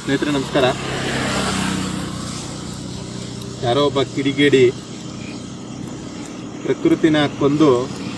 ಸ್ನೇಹಿತರೆ ನಮಸ್ಕಾರ ಯಾರೋ ಒಬ್ಬ ಕಿಡಿಗೇಡಿ ಪ್ರಕೃತಿನ ಕೊಂದು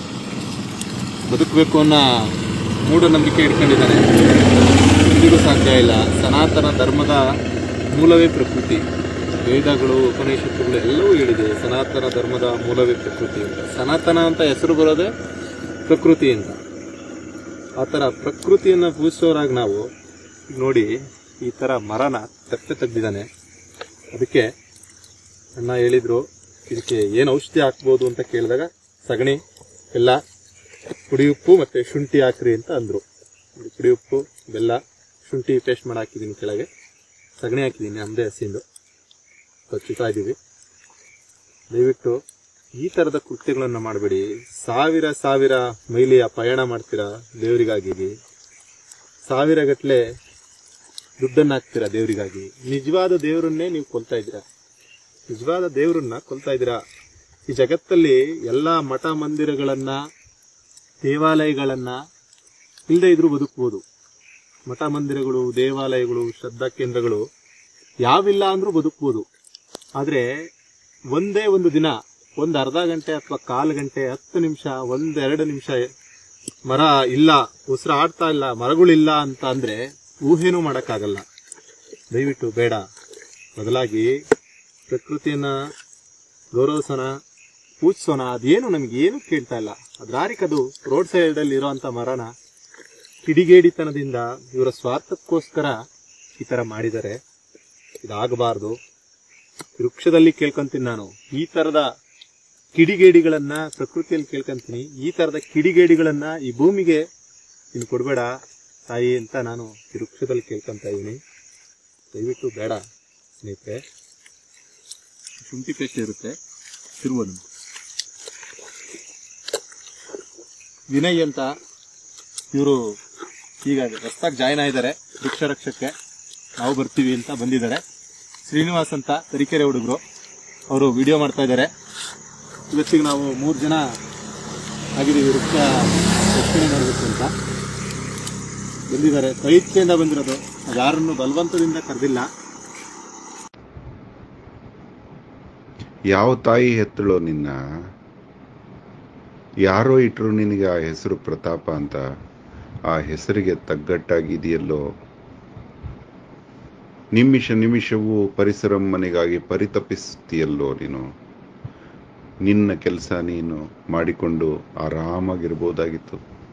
ಬದುಕಬೇಕು ಅನ್ನೋ ಮೂಢನಂಬಿಕೆ ಇಟ್ಕೊಂಡಿದ್ದಾನೆ ಇಂದಿಗೂ ಸಾಧ್ಯ ಇಲ್ಲ ಸನಾತನ ಧರ್ಮದ ಮೂಲವೇ ಪ್ರಕೃತಿ ವೇದಗಳು ಉಪನಿಷತ್ತುಗಳು ಎಲ್ಲವೂ ಹೇಳಿದೆ ಸನಾತನ ಧರ್ಮದ ಮೂಲವೇ ಪ್ರಕೃತಿ ಅಂತ ಸನಾತನ ಅಂತ ಹೆಸರು ಬರೋದೇ ಪ್ರಕೃತಿ ಅಂತ ಆ ಥರ ಪ್ರಕೃತಿಯನ್ನು ಪೂಜಿಸೋರಾಗಿ ನಾವು ನೋಡಿ ಈ ಥರ ಮರನ ತೆಪ್ಪೆ ತೆಗ್ದಿದ್ದಾನೆ ಅದಕ್ಕೆ ಅಣ್ಣ ಹೇಳಿದ್ರು ಇದಕ್ಕೆ ಏನು ಔಷಧಿ ಹಾಕ್ಬೋದು ಅಂತ ಕೇಳಿದಾಗ ಸಗಣಿ ಬೆಲ್ಲ ಪುಡಿ ಉಪ್ಪು ಮತ್ತು ಶುಂಠಿ ಹಾಕ್ರಿ ಅಂತ ಅಂದರು ಪುಡಿ ಉಪ್ಪು ಬೆಲ್ಲ ಶುಂಠಿ ಪೇಸ್ಟ್ ಮಾಡಿ ಹಾಕಿದ್ದೀನಿ ಕೆಳಗೆ ಸಗಣಿ ಹಾಕಿದ್ದೀನಿ ನಮ್ಮದೇ ಹಸಿಂದು ಸ್ವಚ್ಛತಾ ಇದ್ದೀವಿ ದಯವಿಟ್ಟು ಈ ಥರದ ಕೃತ್ಯಗಳನ್ನು ಮಾಡಬೇಡಿ ಸಾವಿರ ಸಾವಿರ ಮೈಲಿಯ ಪಯಣ ಮಾಡ್ತೀರಾ ದೇವರಿಗಾಗಿ ಸಾವಿರ ಗಟ್ಟಲೆ ದುಡ್ಡನ್ನು ಹಾಕ್ತೀರಾ ದೇವರಿಗಾಗಿ ನಿಜವಾದ ದೇವರನ್ನೇ ನೀವು ಕೊಲ್ತಾ ಇದ್ದೀರಾ ನಿಜವಾದ ದೇವರನ್ನ ಕೊಲ್ತಾ ಇದ್ದೀರಾ ಈ ಜಗತ್ತಲ್ಲಿ ಎಲ್ಲ ಮಠ ಮಂದಿರಗಳನ್ನ ದೇವಾಲಯಗಳನ್ನ ಇಲ್ಲದೆ ಇದ್ರೂ ಬದುಕಬಹುದು ಮಠ ಮಂದಿರಗಳು ದೇವಾಲಯಗಳು ಶ್ರದ್ಧಾ ಕೇಂದ್ರಗಳು ಯಾವಿಲ್ಲ ಅಂದ್ರೂ ಬದುಕಬಹುದು ಆದ್ರೆ ಒಂದೇ ಒಂದು ದಿನ ಒಂದು ಅರ್ಧ ಗಂಟೆ ಅಥವಾ ಕಾಲು ಗಂಟೆ ಹತ್ತು ನಿಮಿಷ ಒಂದೆರಡು ನಿಮಿಷ ಮರ ಇಲ್ಲ ಉಸಿರು ಆಡ್ತಾ ಇಲ್ಲ ಮರಗಳಿಲ್ಲ ಅಂತ ಅಂದ್ರೆ ಊಹೆನೂ ಮಾಡೋಕ್ಕಾಗಲ್ಲ ದಯವಿಟ್ಟು ಬೇಡ ಬದಲಾಗಿ ಪ್ರಕೃತಿಯನ್ನ ಗೌರವಿಸೋಣ ಪೂಜಿಸೋಣ ಅದೇನು ನಮ್ಗೆ ಏನು ಕೇಳ್ತಾ ಇಲ್ಲ ಅದ್ರಾರಿಕದು ರೋಡ್ ಸೈಡಲ್ಲಿ ಇರೋಂಥ ಮರನ ಕಿಡಿಗೇಡಿತನದಿಂದ ಇವರ ಸ್ವಾರ್ಥಕ್ಕೋಸ್ಕರ ಈ ಥರ ಮಾಡಿದ್ದಾರೆ ಇದಾಗಬಾರ್ದು ವೃಕ್ಷದಲ್ಲಿ ಕೇಳ್ಕೊಂತೀನಿ ನಾನು ಈ ಥರದ ಕಿಡಿಗೇಡಿಗಳನ್ನ ಪ್ರಕೃತಿಯಲ್ಲಿ ಕೇಳ್ಕೊಂತೀನಿ ಈ ಥರದ ಕಿಡಿಗೇಡಿಗಳನ್ನ ಈ ಭೂಮಿಗೆ ನೀನು ಕೊಡಬೇಡ ತಾಯಿ ಅಂತ ನಾನು ಈ ವೃಕ್ಷದಲ್ಲಿ ಕೇಳ್ಕೊಂತ ಇದ್ದೀನಿ ದಯವಿಟ್ಟು ಬೇಡ ಸ್ನೇಹಿತರೆ ಶುಂಠಿ ಪೇಸ್ಟ್ ಇರುತ್ತೆ ತಿರುವುದು ವಿನಯ್ ಅಂತ ಇವರು ಈಗ ಹೊಸ್ದಾಗಿ ಜಾಯ್ನ್ ಆಗಿದ್ದಾರೆ ವೃಕ್ಷ ರಕ್ಷಕ್ಕೆ ನಾವು ಬರ್ತೀವಿ ಅಂತ ಬಂದಿದ್ದಾರೆ ಶ್ರೀನಿವಾಸ್ ಅಂತ ತರೀಕೆರೆ ಹುಡುಗರು ಅವರು ವಿಡಿಯೋ ಮಾಡ್ತಾ ಇದ್ದಾರೆ ಇವತ್ತಿಗೆ ನಾವು ಮೂರು ಜನ ಆಗಿದ್ದೀವಿ ವೃಕ್ಷ ರಕ್ಷಣೆ ಮಾಡಬೇಕು ಅಂತ ಬಂದಿದ್ದಾರೆ ಸ್ವಇಚ್ಛೆಯಿಂದ ಬಂದಿರೋದು ಯಾರನ್ನು ಬಲವಂತದಿಂದ ಕರೆದಿಲ್ಲ ಯಾವ ತಾಯಿ ಹೆತ್ತಳೋ ನಿನ್ನ ಯಾರೋ ಇಟ್ರು ನಿನಗೆ ಆ ಹೆಸರು ಪ್ರತಾಪ ಅಂತ ಆ ಹೆಸರಿಗೆ ತಗ್ಗಟ್ಟಾಗಿದೆಯಲ್ಲೋ ನಿಮಿಷ ನಿಮಿಷವೂ ಪರಿಸರಮ್ಮನಿಗಾಗಿ ಪರಿತಪಿಸ್ತೀಯಲ್ಲೋ ನೀನು ನಿನ್ನ ಕೆಲಸ ನೀನು ಮಾಡಿಕೊಂಡು ಆರಾಮಾಗಿರ್ಬೋದಾಗಿತ್ತು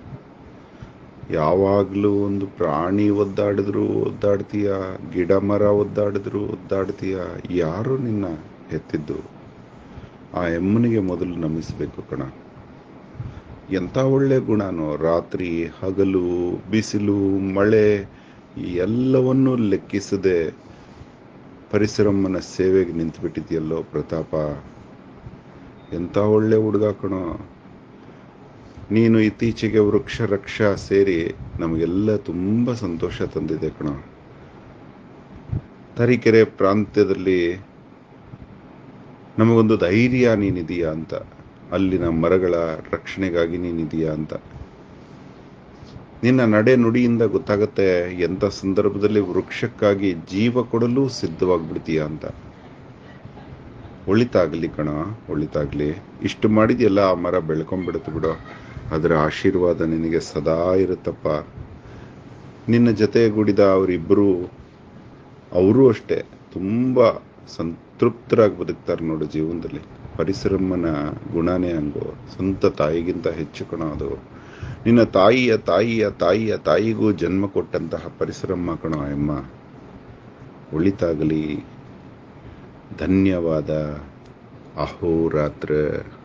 ಯಾವಾಗಲೂ ಒಂದು ಪ್ರಾಣಿ ಒದ್ದಾಡಿದ್ರು ಒದ್ದಾಡ್ತೀಯ ಗಿಡ ಮರ ಒದ್ದಾಡಿದ್ರು ಒದ್ದಾಡ್ತೀಯ ಯಾರು ನಿನ್ನ ಹೆತ್ತಿದ್ದು ಆ ಎಮ್ಮನಿಗೆ ಮೊದಲು ನಮಿಸ್ಬೇಕು ಕಣ ಎಂಥ ಒಳ್ಳೆ ಗುಣನೋ ರಾತ್ರಿ ಹಗಲು ಬಿಸಿಲು ಮಳೆ ಈ ಎಲ್ಲವನ್ನೂ ಲೆಕ್ಕಿಸದೆ ಪರಿಸರಮ್ಮನ ಸೇವೆಗೆ ನಿಂತುಬಿಟ್ಟಿದೆಯಲ್ಲೋ ಪ್ರತಾಪ ಎಂಥ ಒಳ್ಳೆ ಹುಡುಗ ಕಣೋ ನೀನು ಇತ್ತೀಚೆಗೆ ವೃಕ್ಷ ರಕ್ಷಾ ಸೇರಿ ನಮಗೆಲ್ಲ ತುಂಬ ಸಂತೋಷ ತಂದಿದೆ ಕಣ ತರೀಕೆರೆ ಪ್ರಾಂತ್ಯದಲ್ಲಿ ನಮಗೊಂದು ಧೈರ್ಯ ನೀನಿದೀಯಾ ಅಂತ ಅಲ್ಲಿನ ಮರಗಳ ರಕ್ಷಣೆಗಾಗಿ ನೀನಿದೀಯಾ ಅಂತ ನಿನ್ನ ನಡೆ ನುಡಿಯಿಂದ ಗೊತ್ತಾಗತ್ತೆ ಎಂಥ ಸಂದರ್ಭದಲ್ಲಿ ವೃಕ್ಷಕ್ಕಾಗಿ ಜೀವ ಕೊಡಲು ಸಿದ್ಧವಾಗ್ಬಿಡ್ತೀಯ ಅಂತ ಒಳಿತಾಗ್ಲಿ ಕಣ ಒಳಿತಾಗ್ಲಿ ಇಷ್ಟು ಮಾಡಿದ್ಯಲ್ಲ ಆ ಮರ ಬೆಳ್ಕೊಂಡ್ಬಿಡುತ್ತೆ ಬಿಡೋ ಅದರ ಆಶೀರ್ವಾದ ನಿನಗೆ ಸದಾ ಇರುತ್ತಪ್ಪ ನಿನ್ನ ಜೊತೆಗೂಡಿದ ಅವರಿಬ್ಬರು ಅವರು ಅಷ್ಟೇ ತುಂಬ ಸಂತೃಪ್ತರಾಗಿ ಬದುಕ್ತಾರೆ ನೋಡು ಜೀವನದಲ್ಲಿ ಪರಿಸರಮ್ಮನ ಗುಣನೇ ಹಂಗು ಸ್ವಂತ ತಾಯಿಗಿಂತ ಹೆಚ್ಚು ಕಣ ಅದು ನಿನ್ನ ತಾಯಿಯ ತಾಯಿಯ ತಾಯಿಯ ತಾಯಿಗೂ ಜನ್ಮ ಕೊಟ್ಟಂತಹ ಪರಿಸರಮ್ಮ ಕಣೋ ಎಮ್ಮ ಒಳಿತಾಗಲಿ ಧನ್ಯವಾದ ಅಹೋರಾತ್ರ